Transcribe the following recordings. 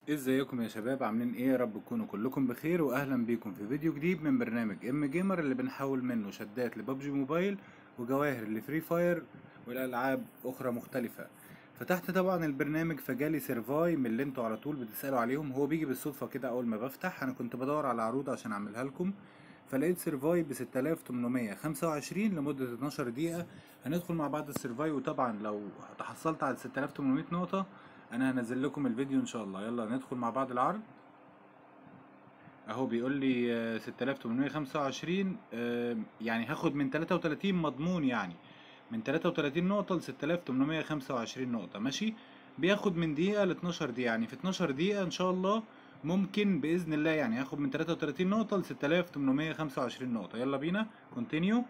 ازيكم يا شباب عاملين ايه يا رب تكونوا كلكم بخير واهلا بيكم في فيديو جديد من برنامج ام جيمر اللي بنحول منه شدات لبابجي موبايل وجواهر لفري فاير والالعاب اخرى مختلفة فتحت طبعا البرنامج فجالي سيرفاي من اللي انتوا على طول بتسألوا عليهم هو بيجي بالصدفة كده اول ما بفتح انا كنت بدور على عروض عشان اعملها لكم فلقيت سيرفاي ب 6825 لمدة 12 دقيقة هندخل مع بعض السيرفاي وطبعا لو تحصلت على 6800 نقطة انا هنزل لكم الفيديو ان شاء الله يلا ندخل مع بعض العرض اهو بيقول لي آه، 6825 آه، يعني هاخد من 33 مضمون يعني من 33 نقطة ل 6825 نقطة ماشي بياخد من دقيقة ل 12 دقيقة يعني في 12 دقيقة ان شاء الله ممكن بإذن الله يعني هاخد من 33 نقطة ل 6825 نقطة يلا بينا كونتينيو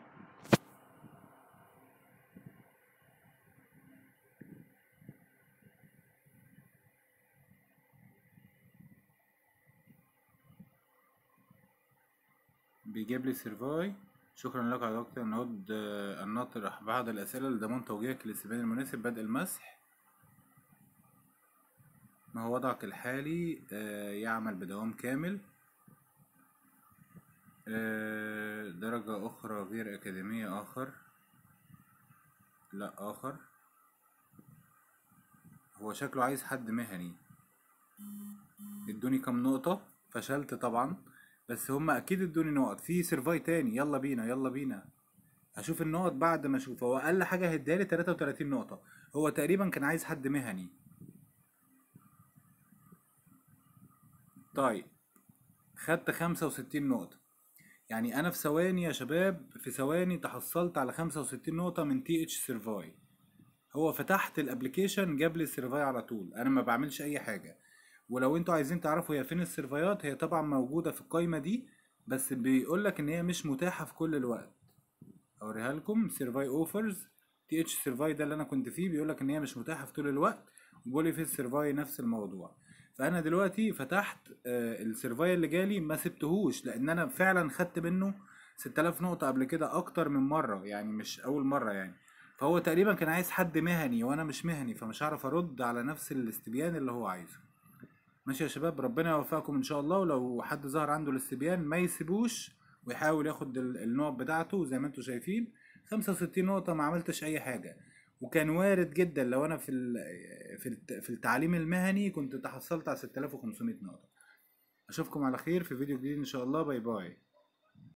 بيجيب لي سيرفاي شكرا لك على دكتور نود آه، أن نطرح بعض الأسئلة لضمان توجيهك للاستبيان المناسب بدء المسح ما هو وضعك الحالي آه، يعمل بدوام كامل آه، درجة أخرى غير أكاديمية آخر لا آخر هو شكله عايز حد مهني ادوني كام نقطة فشلت طبعا بس هما اكيد ادوني نقط في سيرفاي تاني يلا بينا يلا بينا هشوف النقط بعد ما اشوف هو اقل حاجة هيدالي 33 نقطة هو تقريبا كان عايز حد مهني طيب خدت 65 نقطة يعني انا في ثواني يا شباب في ثواني تحصلت على 65 نقطة من تي اتش سيرفاي هو فتحت الابليكيشن جاب لي السيرفاي على طول انا ما بعملش اي حاجة ولو انتوا عايزين تعرفوا هي فين السيرفايات هي طبعا موجودة في القايمة دي بس بيقولك ان هي مش متاحة في كل الوقت اوريها لكم سيرفاي اوفرز تي اتش سيرفاي ده اللي انا كنت فيه بيقولك ان هي مش متاحة في طول الوقت وبيقولي في السيرفاي نفس الموضوع فانا دلوقتي فتحت آه، السيرفاي اللي جالي ما سبتهوش لان انا فعلا خدت منه 6000 نقطة قبل كده اكتر من مرة يعني مش اول مرة يعني فهو تقريبا كان عايز حد مهني وانا مش مهني فمش هعرف ارد على نفس الاستبيان اللي هو عايزه ماشي يا شباب ربنا يوفقكم ان شاء الله ولو حد ظهر عنده الاستبيان ما يسيبوش ويحاول ياخد ال- النقط بتاعته زي ما انتم شايفين 65 نقطة ما عملتش اي حاجة وكان وارد جدا لو انا في ال- في الت- في التعليم المهني كنت تحصلت على 6500 نقطة اشوفكم على خير في فيديو جديد ان شاء الله باي باي